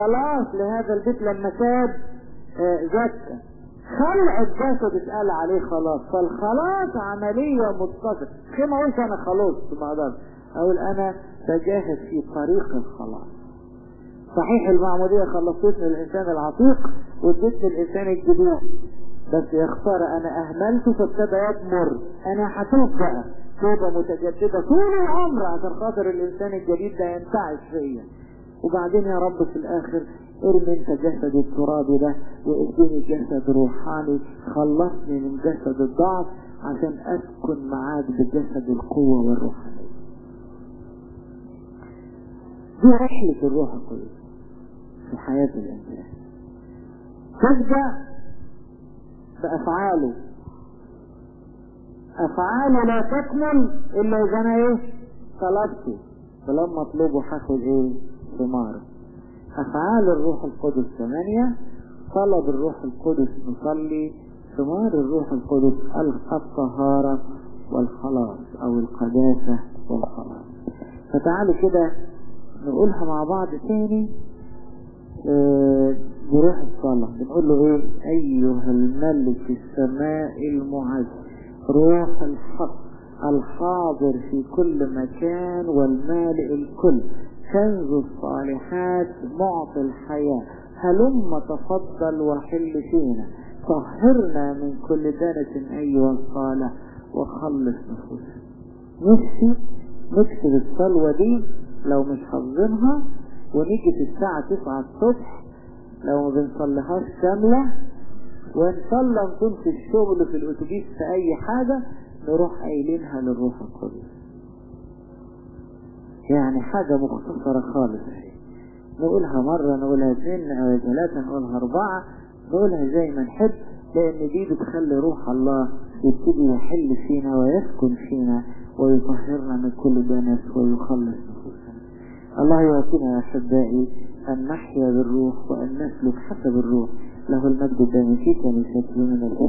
خلاص لهذا البيت لما ساب آه، زكى خلع الجسد اتقال عليه خلاص فالخلاص عملية متصلة خي ما اقولش انا خلاص ما اقدرش اقول انا بجاهد في طريق الخلاص صحيح المعمودية خلصتني الانسان العتيق وادتني الانسان الجديد بس يا خسارة انا اهملته فابتدى يضمر انا هتوب بقى توبة متجددة طول العمر عشان خاطر الانسان الجديد ده ينتعش فيا وبعدين يا رب في الاخر ارمي انت جسد الترابي ده واديني جسد روحاني خلصني من جسد الضعف عشان اسكن معاك بجسد القوة والروحانية دي رحلة الروح القدس في حياة الانسان تبدأ بافعاله افعاله لا تكمل الا اذا انا ايه طلبته فلما اطلبه هاخد ايه ثماره افعال الروح القدس ثمانية طلب الروح القدس نصلي ثمار الروح القدس الطهارة والخلاص او القداسة والخلاص فتعالوا كده نقولها مع بعض تاني آه، بروح الصلاة بنقول له ايه ايها الملك السماء المعز روح الحق الحاضر في كل مكان والمالئ الكل كنز الصالحات معطي الحياة هلم تفضل وحل فينا طهرنا من كل دنس أيها الصالح وخلص نفوسنا نفسي نكتب الصلوة دي لو مش حافظينها ونيجي في الساعة تسعة الصبح لو ما بنصليهاش كاملة وإن صلى نكون في الشغل في الأتوبيس في أي حاجة نروح قايلينها للروح القدس يعني حاجة مختصرة خالص نقولها مرة نقولها اثنين نقولها ثلاثة نقولها أربعة نقولها زي ما نحب لأن دي بتخلي روح الله يبتدي يحل فينا ويسكن فينا ويطهرنا من كل دنس ويخلص نفوسنا الله يعطينا يا أحبائي أن نحيا بالروح وأن نسلك حسب الروح له المجد الدائم في كنيسته من الأرض